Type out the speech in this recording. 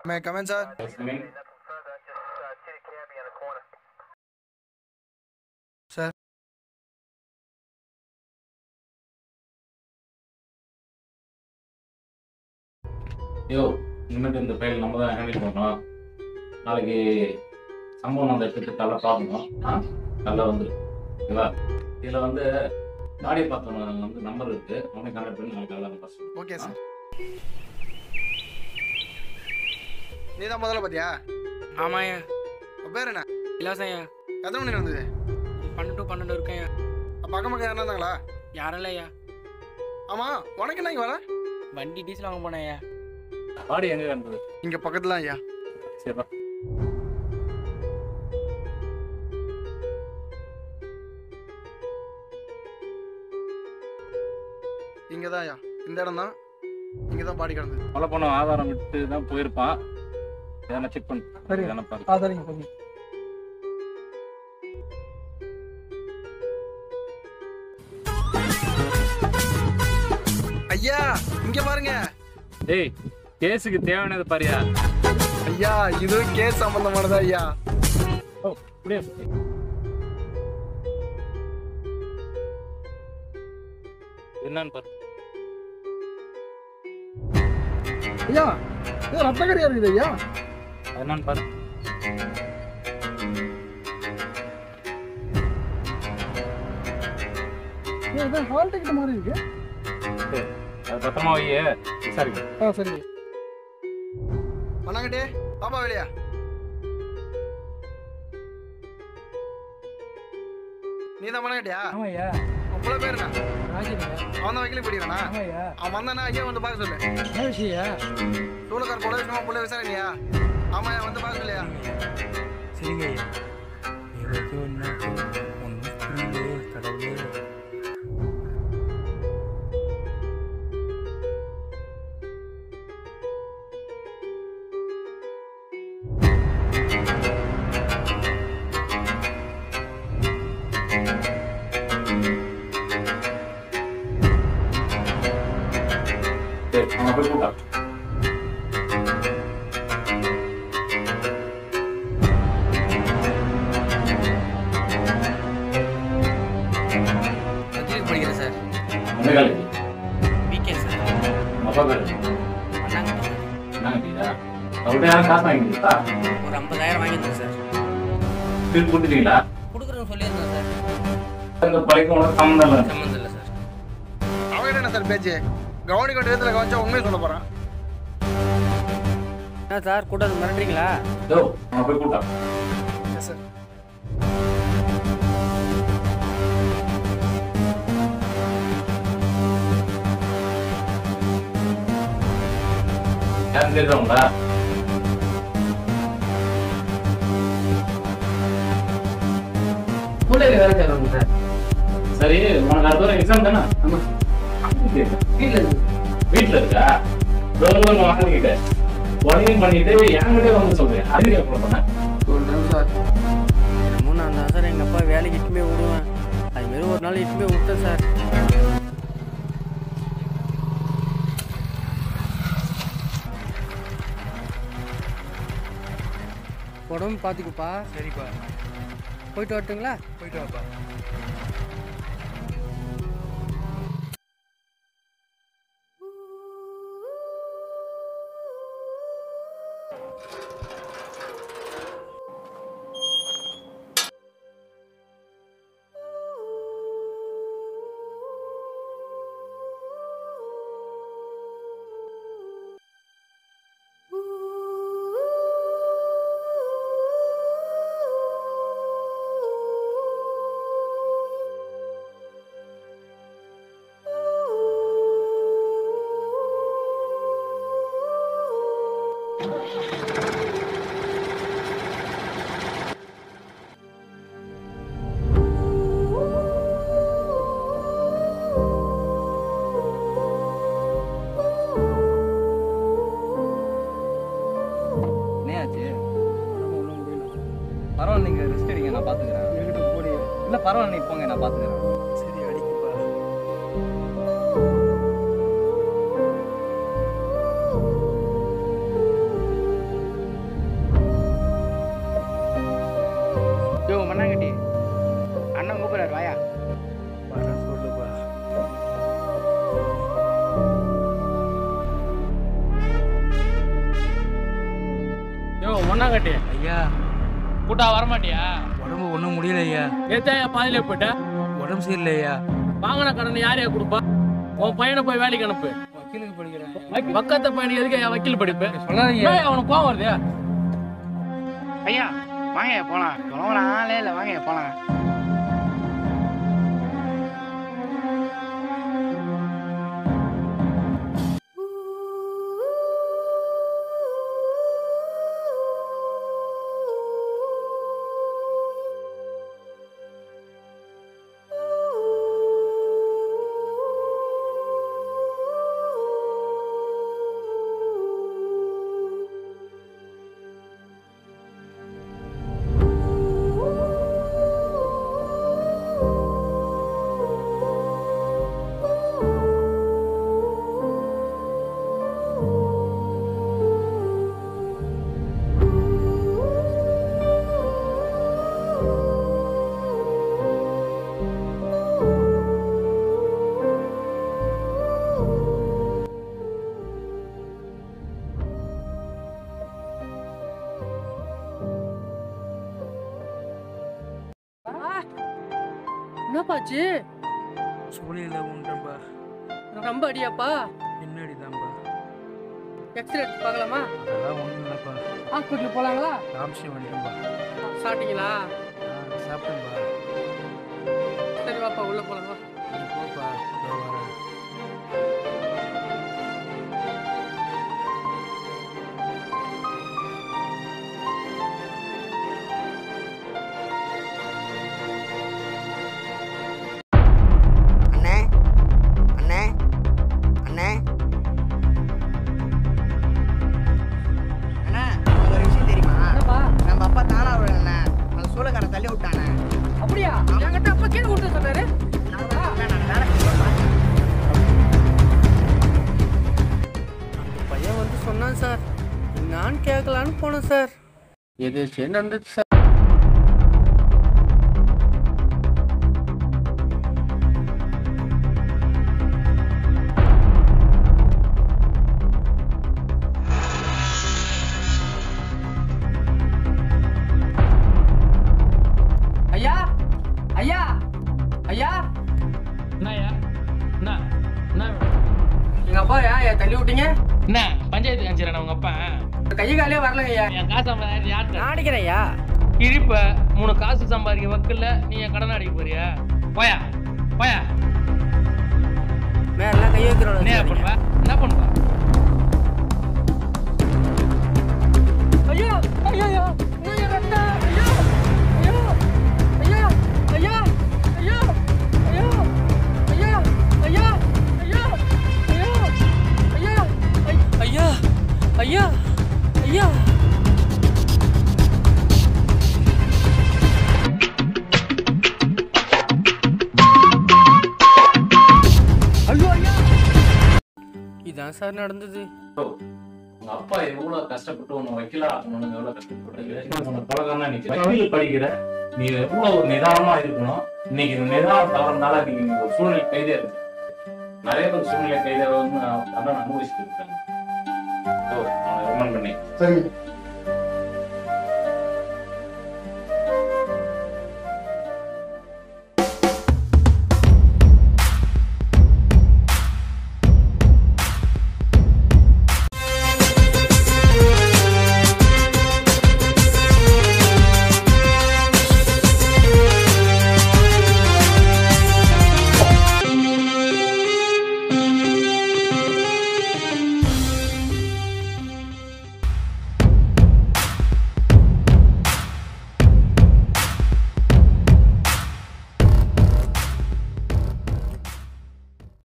மே comment sir sir யோ இனிமேட்டு இந்த ஃபைல் நம்ம தான் ஹேண்டில் பண்ணோம் நாளைக்கு சம்பவம் அந்த எடுத்துட்டு காலைல பார்க்கணும் ஆ காலைல வந்துரு ஓகேவா இதில் வந்து காடியை பார்த்தவங்க வந்து நம்பர் இருக்கு அவனை கான்டாக்ட் பண்ணி நாளைக்கு காலைல ஃபர்ஸ்ட் ஓகே சார் நீ தான் முதல்ல பார்த்தியா ஆமாய்யா உன் பேர் என்ன இலவசம்யா எத்தனை மணி நடந்தது பன்னெண்டு டு பன்னெண்டு இருக்கேன்யா அப்போ அக்கம் பக்கம் யாரா இருந்தாங்களா யாரும் இல்லையா ஆமாம் உனக்கு என்ன இங்கே வர வண்டி டீசல் வாங்க போனேயா காடி எங்கே இருந்தது இங்கே பக்கத்தில் ஐயா சரிப்பா இங்கே தான் ஐயா இந்த இடம் தான் இங்கே தான் பாடி கிடந்தது கொலை பண்ண ஆதாரம் விட்டு தான் போயிருப்பான் எதனா செக் பண்ணு சரி. எதனா பாரு ஆ சரிங்க சரிங்க ஐயா இங்கே பாருங்க டேய் கேஸுக்கு தேவையானது பாரியா ஐயா இது கேஸ் சம்பந்தமானதா ஐயா ஓ அப்படியே என்னன்னு பாரு ஐயா இது ரத்தக்கரியா இருக்குது ஐயா அது என்னன்னு பாரு ஐயா, இது ஹால் டிக்கெட் மாதிரி இருக்கு அது பத்திரமா வையே விசாரிக்க ஆ சரிங்க பண்ணாங்கட்டே பாப்பா வெளியா நீ தான் பண்ணாங்கட்டியா ஆமாய்யா உங்கள பேர் என்ன ராஜினியா அவன் தான் வைக்கல படிக்கிறானா ஆமாய்யா அவன் வந்தானா ஐயா வந்து பார்க்க சொல்லு என்ன விஷயம்யா சூளக்கார் கொலை விஷயமா புள்ள விசாரணையா ஆமாயா வந்து பார்க்க சொல்லியா சரிங்க ஐயா ஏதாச்சும் என்னாச்சு ஒன்றும் புரியலையே கடவுளே சரி அவனை போய் கூட்டா பத்திரிக்கை படிக்கிறேன் சார் எந்த காலேஜ் வீக்கே சார் உங்க அப்பா பேரு பண்ணாங்க என்ன கேட்டீங்களா அவர்கிட்ட யாரும் காசு வாங்கிட்டீங்களா ஒரு ஐம்பதாயிரம் வாங்கியிருந்தேன் சார் திருப்பி கொடுத்துட்டீங்களா கொடுக்குறேன்னு சொல்லியிருந்தேன் சார் இந்த பழைக்கும் உனக்கு சம்மந்தம் இல்லை சம்மந்தம் இல்லை சார் அவன் என்ன சார் பேச்சு கவுனி கொண்டு இடத்துல கவனிச்சா உண்மையை சொல்ல போறான் என்ன சார் கூட வந்து மிரட்டுறீங்களா யோ அவனை போய் கூட்டா சார் யாரும் தெரியுறவங்களா ஸ்கூலில் வேலை செய்வாங்க சார் சரி உனக்கு அடுத்த வாரம் எக்ஸாம் தானே ஆமா வீட்டில் இருக்கு வீட்டுல இருக்கா கவர்மெண்ட் வாங்கிக்கிட்ட உடனே பண்ணிட்டு என்கிட்ட வந்து சொல்றேன் அதுக்கு எப்போ பண்ண சொல்கிறேன் சார் என்னமோ நான் தான் சார் எங்கள் அப்பா வேலைக்கு இட்டுமே விடுவேன் அதுமாரி ஒரு நாள் இட்டுமே விட்டேன் சார் உடம்பு பார்த்துக்குப்பா சரிப்பா போயிட்டு வரட்டுங்களா போயிட்டு வாப்பா என்னாச்சு பரவாயில்ல நீங்க ரெஸ்ட் எடுங்க நான் பாத்துக்கிறேன் இல்ல பரவாயில்ல நீ போங்க நான் பாத்துக்கிறேன் சரி அடிக்குப்பா மண்ணாங்கட்டி ஐயா கூட்டா வரமாட்டியா உடம்பு ஒன்றும் முடியல ஐயா நேத்தா பாதியிலே போயிட்ட உடம்பு சரியில்லை ஐயா வாங்கின கடன் யார் யார் கொடுப்பா உன் பையனை போய் வேலைக்கு அனுப்பு வக்கீலுக்கு படிக்கிறேன் பக்கத்து பையனுக்கு எதுக்கு என் வக்கீல் படிப்பு சொல்லாதீங்க ஏய், அவனுக்கு கோவம் வருது ஐயா வாங்க போலாம் கிளம்புற ஆளே இல்லை வாங்க போலாம் என்னப்பாச்சு சூழ்நிலை உண்டும்பா ரொம்ப அடியாப்பா பின்னாடி தான்ப்பா எக்ஸ்ரே எடுத்து பார்க்கலாமா அதெல்லாம் ஒன்றும் இல்லைப்பா ஹாஸ்பிட்டல் போகலாங்களா காமிச்சு வந்துட்டும்பா சாப்பிட்டீங்களா ஆ சாப்பிட்டேன்பா சரி வாப்பா உள்ள போலாம் வா நீ போப்பா இதோ வரேன் அண்ணே அண்ணே அண்ணே அண்ணா உங்களுக்கு ஒரு விஷயம் தெரியுமா என்னப்பா நம்ம அப்பா தானா அண்ணே அந்த சூளக்காரன் தள்ளி விட்டானே அப்படியா என்கிட்ட அப்பா கீழே விட்டு சொன்னாரு நான் வேலை செய்யறேன். அந்த பையன் வந்து சொன்னான் சார் நான் கேட்கலான்னு போனேன் சார் எது சரி நடந்துச்சு சார் ஐயா ஐயா ஐயா என்னய்யா என்ன என்ன எங்க அப்பா ஏன் தள்ளி விட்டீங்க என்ன பஞ்சாயத்து காமிச்சிடறேன் உங்க அப்பா கை காலே வரலங்க ஐயா என் காசு ஐம்பதாயிரம் யார்கிட்ட நான் அடிக்கிறேன் ஐயா கிழிப்ப மூணு காசு சம்பாதிக்க வக்கில்ல நீ என் கடன் அடிக்க போறியா போயா போயா மேல கை வைக்கிறோம் என்ன பண்ணுவ என்ன பண்ணுவ ஐயோ ஐயோ ஐயோ ஐயோ ரத்தா ஐயோ ஐயோ ஐயோ ஐயோ ஐயோ ஐயோ ஐயோ ஐயோ ஐயோ ஐயோ ஐயோ ஐயோ ஐயோ ஐயோ ஐயோ இதான் சார் நடந்தது உங்க அப்பா எவ்வளவு கஷ்டப்பட்டு உன்னை வக்கீலா ஆக்கணும்னு எவ்வளவு கஷ்டப்பட்டு உன்னை பழக்கம் தான் நிக்க வக்கீல் படிக்கிற நீ எவ்வளவு ஒரு நிதானமா இருக்கணும் இன்னைக்கு இந்த நிதானம் தவறனால நீங்க இந்த ஒரு சூழ்நிலை கைதே இருக்கு நிறைய பேர் சூழ்நிலை கைதே வந்து அதான் அனுபவிச்சுட்டு இருக்காங்க ஓ, அவனை ரிமாண்ட் பண்ணி சரி